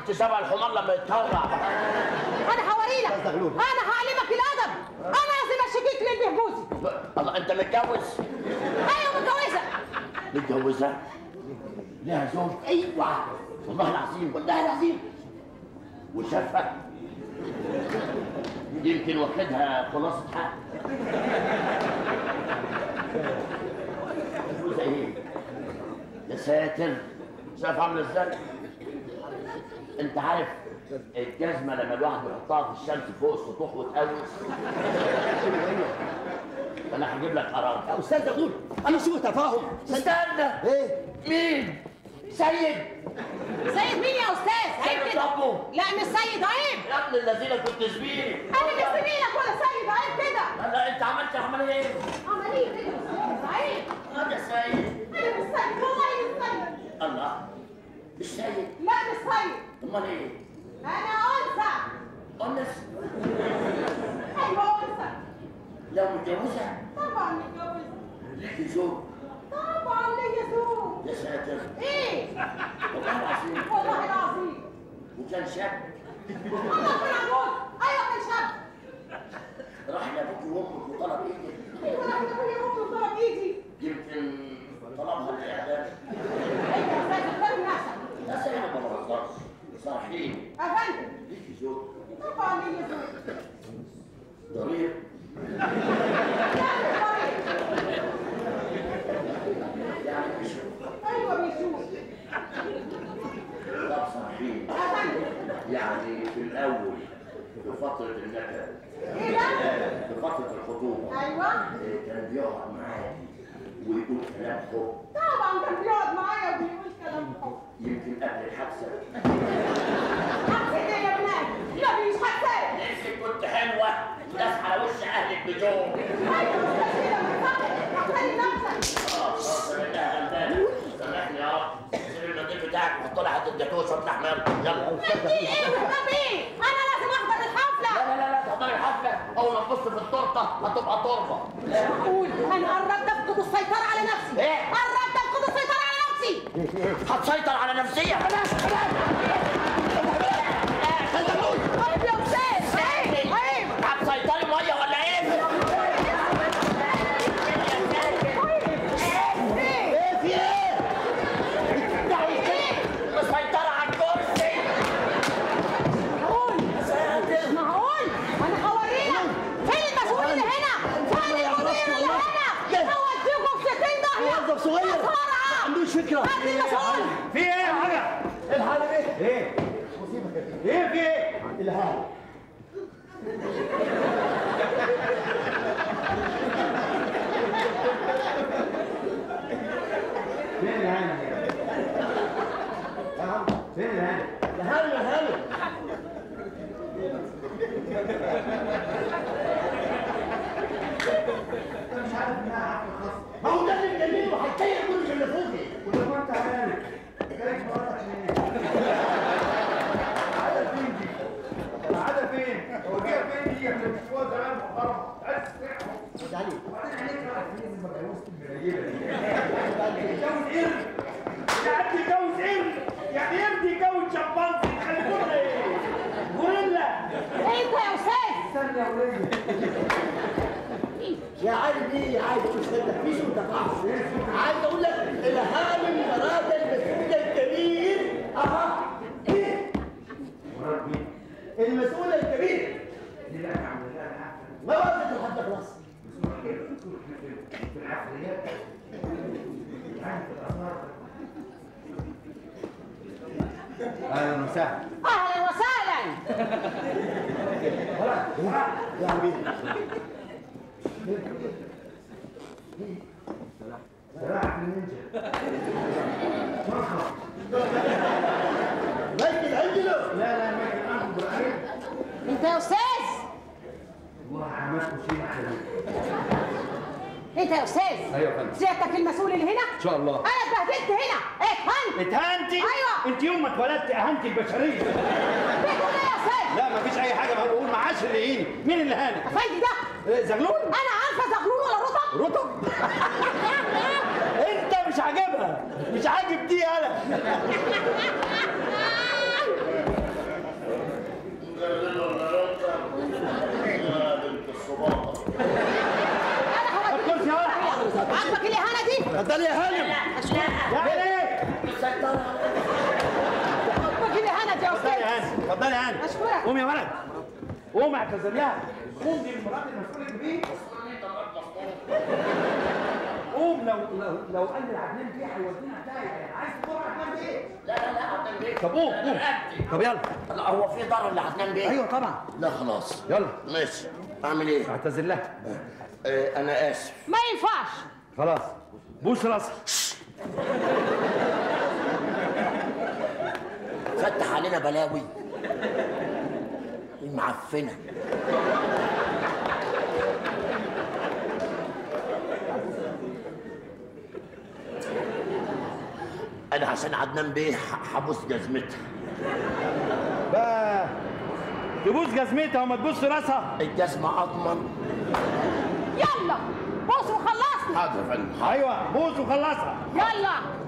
كنت شبه الحمار لما يتهرع انا هوريلك انا هعلمك الادب انا لازم اشتكيك للبهبوزي الله انت متجوز ايوه متجوزه متجوزة لها زوج ايوه والله العظيم والله العظيم وشافها يمكن واخدها خلاصة حق متجوزة ايه يا ساتر شايف عامله ازاي انت عارف الجزمه لما الواحد يحطها في الشمس فوق السطوح وتقوس انا هجيب لك قرار يا استاذ دغدول انا سوء تفاهم استنى ايه مين سيد سيد مين يا استاذ عيب سيد كده ابو لا مش سيد عيب يا ابن الذين كنت زميلي انا مش زميلك ولا سيد عيب كده لا انت عملت عمليه ايه؟ عمليه كده يا استاذ عيب هذا سيد انا مش سيد والله مش سيد الله مش سيد لا مش سيد امال ايه؟ انا انثى انس ايوه انثى لو متجوزه طبعا متجوزه ليكي زوج طبعا ليا زوج يا ساتر ايه والله العظيم والله العظيم وكان شاب الله كان عجوز ايوه كان شاب راح لابوك وامك وطلب ايدك ايوه انا كنت كل يوم بضرب ايدي يمكن طلبها الاعدام ايوه يا استاذ اختار نفسك يا سيدي ما بهزرش صحيح افندم ليكي زوج طبعا ليا زوج ضرير يعني طريق يعني مش ايوه بيشوف طب صحيح افندم يعني في الاول في فتره النكد ايه ده في فتره الخطوبه ايوه إيه، كان بيقعد معاك ويقول كلام حب طبعا كان بيقعد معايا وبيقول كلام حب يمكن قبل الحادثه حبسة ايه يا بنات لا مش حبسة نفسك كنت حلوه داس على وش اهلك بجوع ايوه بس كده من فضلك احترم نفسك اه خلاص انا غلبان سامحني يا رب سيب المنديل بتاعك وحط لها حته جاتوه وشويه لحمه يلا منديل ايه وحباب ايه انا لازم احضر الحفلة لا لا لا لا تحضري الحفله اول ما تبص في التورته هتبقى تربه معقول انا قربت افقد السيطرة على نفسي إيه؟ قربت افقد السيطرة على نفسي هتسيطر على نفسيه خلاص خلاص عيب يا استاذ عيب عيب هتسيطري ميه ولا ايه؟ ايه في ايه مسيطرة على الكرسي معقول معقول انا هوريلك فين المسؤول اللي هنا فين المدير اللي هنا هوديكم في 60 داهيه موظف صغير بسرعه ما عندوش فكره هات المسؤول في ايه يا حاجه؟ الحال ايه ايه؟ ايه في ايه؟ الهام فين الهانم يا عم؟ فين الهانم؟ الهام الهام مش عارف انها عارفه خاصه ما هو ده اللي مجننه وهيطير كل اللي فوقي ولما انت عارف جايك مراتك ليه؟ العادة فين دي؟ العادة فين؟ هو جايه فين دي؟ احنا مش جوه زمان محترم عايز تسمعهم تعالي وبعدين عليك بقى فين لما اتجوزت المنيله دي؟ يتجوز قرد يعني يتجوز قرد يعني قرد يتجوز شمبانزي خلي كل ايه؟ غوريلا انت يا استاذ استنى يا وليه يا عيني عايز اقول لك في سوء تفاهم عايز اقول لك الهام مراد المسؤول الكبير اها ايه مراد مين؟ المسؤول الكبير اللي بقى عامل لها الحفله ما وقفت لحد خلاص في الحفليات يعني في الاسرار اهلا وسهلا اهلا وسهلا يعني مين سلاح النينجا مرحبا مجد عنجلو لا لا ما كان اخد بالعين انت يا استاذ والله عملت شيء احلى انت يا استاذ ايوه يا فندم سيادتك المسؤول اللي هنا ان شاء الله انا اتبهدلت هنا اتهنت اتهنتي أيوة. انت يوم ما اتولدتي اهنتي البشريه بتقول ايه يا استاذ لا مفيش اي حاجه بقول معاش اللي يهيني مين اللي هانك افندي ده إيه، زغلول انا عارفه زغلول ولا رطب رطب انت مش عاجبها مش عاجب دي انا اتفضلي يا هانم يعني ايه؟ حبك يا هنا يا اتفضلي يا استاذ هانم اتفضلي يا هانم أشكرك. قوم يا ولد قوم اعتذر لها قوم دي المرات المسؤولة بيه قوم لو لو لو قال لي العدنان دي هيودينا في داهيه عايز تروح عدنان دي لا لا لا عدنان بيه طب قوم قوم طب يلا لا هو في ضرر لعدنان بيه ايوه طبعا لا خلاص يلا ماشي اعمل ايه اعتذر لها آه انا اسف ما ينفعش خلاص بوس راسها فتح علينا بلاوي المعفنه انا عشان عدنان بيه ح- هبوس جزمتها بقى تبوس جزمتها وما تبوس راسها الجزمه اضمن يلا بص وخلصنا حاضر يا فندم ايوه بوس وخلصها يلا